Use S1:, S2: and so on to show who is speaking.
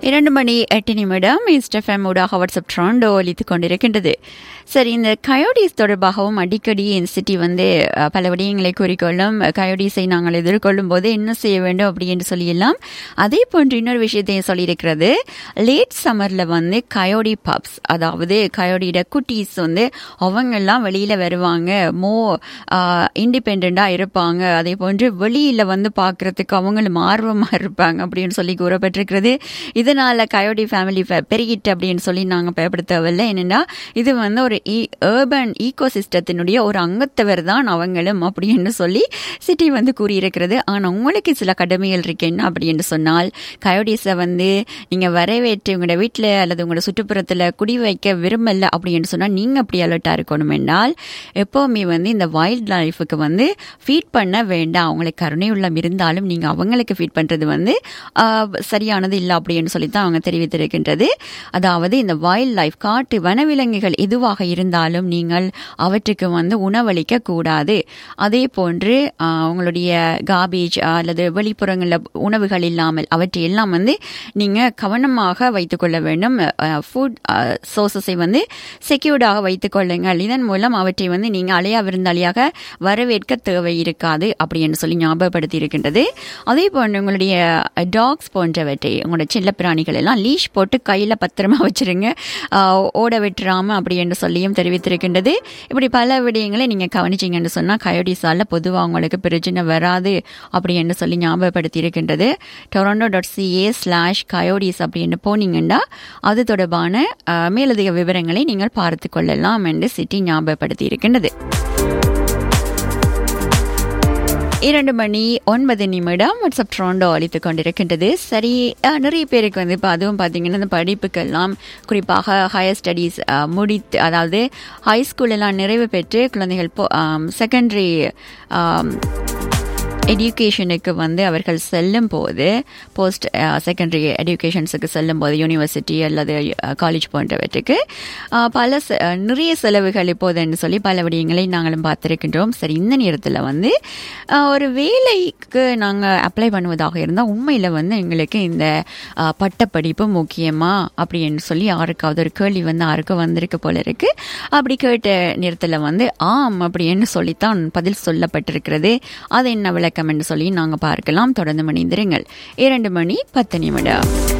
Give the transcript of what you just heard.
S1: இரண்டு மணி எட்டு நிமிடம் இஸ்டெஃபம் ஊடாக வாட்ஸ்அப் ட்ராண்டோ ஒலித்து கொண்டிருக்கின்றது சரி இந்த கயோடிஸ் தொடர்பாகவும் அடிக்கடி இந்த சிட்டி வந்து அஹ், பல விடயங்களை கூறிக்கொள்ளும் கயோடிஸை நாங்கள் எதிர்கொள்ளும் போது என்ன செய்ய வேண்டும் அப்படி என்று சொல்லியெல்லாம் அதே போன்று இன்னொரு விஷயத்தையும் சொல்லியிருக்கிறது லேட் சம்மரில் வந்து கயோடி பப்ஸ் அதாவது கயோடியோட குட்டீஸ் வந்து அவங்கெல்லாம் வெளியில் வருவாங்க மோ இண்டிபெண்ட்டாக இருப்பாங்க அதே போன்று வெளியில் வந்து பார்க்குறதுக்கு அவங்களும் ஆர்வமாக இருப்பாங்க அப்படின்னு சொல்லி கூறப்பட்டிருக்கிறது இதனால கயோடி ஃபேமிலி பெருகிட்டு அப்படின்னு சொல்லி நாங்கள் பயப்படுத்த தேவையில்லை என்னென்னா இது வந்து ஒரு ஏர்பன் ஈகோ சிஸ்டத்தினுடைய ஒரு அங்கத்தவர் தான் அவங்களும் அப்படின்னு சொல்லி சிட்டி வந்து கூறியிருக்கிறது ஆனால் உங்களுக்கு சில கடமைகள் இருக்கு என்ன அப்படின்னு சொன்னால் கயோடிஸை வந்து நீங்கள் வரவேற்று உங்களோட வீட்டில் அல்லது உங்களோட சுற்றுப்புறத்தில் குடி வைக்க விரும்பல அப்படின்னு சொன்னால் நீங்கள் அப்படி அலர்ட்டாக இருக்கணும் என்றால் எப்போவுமே வந்து இந்த வைல்ட் லைஃபுக்கு வந்து ஃபீட் பண்ண வேண்டாம் அவங்களுக்கு கருணை உள்ளம் இருந்தாலும் நீங்கள் அவங்களுக்கு ஃபீட் பண்ணுறது வந்து ஆஹ், சரியானது இல்லை அப்படின்னு சொல்லி தான் அவங்க தெரிவித்திருக்கின்றது அதாவது இந்த வைல்ட் லைஃப் காட்டு வனவிலங்குகள் எதுவாக இருந்தாலும் நீங்கள் அவற்றுக்கு வந்து உணவளிக்க கூடாது அதே போன்று ஆஹ், உங்களுடைய காபேஜ் அல்லது வெளிப்புறங்களில் உணவுகள் இல்லாமல் அவற்றை எல்லாம் வந்து நீங்கள் கவனமாக வைத்துக்கொள்ள வேண்டும் ஃபுட் சோர்சஸை வந்து செக்யூர்டாக வைத்துக் கொள்ளுங்கள் இதன் மூலம் அவற்றை வந்து நீங்கள் அலையா விருந்தாளியாக வரவேற்க தேவை இருக்காது அப்படின்னு சொல்லி ஞாபகப்படுத்தி இருக்கின்றது அதே போன்று உங்களுடைய டாக்ஸ் போன்றவற்றை உங்களோட செல்ல பிராணிகள் எல்லாம் லீஷ் போட்டு கையில் பத்திரமா வச்சிருங்க ஆஹ், ஓட விட்டுறாம அப்படி என்று சொல்லியும் தெரிவித்திருக்கின்றது இப்படி பல விடயங்களை நீங்கள் கவனிச்சிங்கன்னு சொன்னால் கயோடிஸால பொதுவாக உங்களுக்கு பிரச்சனை வராது அப்படி என்று சொல்லி ஞாபகப்படுத்தி இருக்கின்றது Toronto dot CA slash coyotes அப்படின்னு போனீங்கன்னா அது தொடர்பான ஆஹ், மேலதிக விவரங்களை நீங்கள் பார்த்து கொள்ளலாம் என்று சிட்டி ஞாபகப்படுத்தி இருக்கின்றது இரண்டு மணி ஒன்பது நிமிடம் வாட்ஸ்அப் ட்ரோண்டோ அளித்து கொண்டிருக்கின்றது சரி அஹ், நிறைய பேருக்கு வந்து இப்போ அதுவும் பார்த்தீங்கன்னா இந்த படிப்புக்கெல்லாம் குறிப்பாக ஹையர் ஸ்டடீஸ் முடித்து அதாவது ஹை ஸ்கூலெல்லாம் நிறைவு பெற்று குழந்தைகள் செகண்டரி எடியூகேஷனுக்கு வந்து அவர்கள் செல்லும் போது போஸ்ட் செகண்டரி எடியூகேஷன்ஸுக்கு செல்லும் போது யூனிவர்சிட்டி அல்லது காலேஜ் போன்றவற்றுக்கு அஹ், பல செ- அஹ், நிறைய செலவுகள் இப்போதுன்னு சொல்லி பல விடயங்களை நாங்களும் பார்த்திருக்கின்றோம் சரி இந்த நேரத்தில் வந்து அஹ், ஒரு வேலைக்கு நாங்கள் அப்ளை பண்ணுவதாக இருந்தால் உண்மையில் வந்து எங்களுக்கு இந்த அஹ், பட்டப்படிப்பு முக்கியமா அப்படின்னு சொல்லி யாருக்காவது ஒரு கேள்வி வந்து யாருக்கு வந்திருக்கு போல இருக்கு அப்படி கேட்ட நேரத்தில் வந்து ஆம் அப்படின்னு சொல்லித்தான் பதில் சொல்லப்பட்டிருக்கிறது அது என்ன விளக்கம் என்று சொல்லி நாங்கள் பார்க்கலாம் தொடர்ந்து மணிந்திருங்கள் இரண்டு மணி பத்து நிமிடம்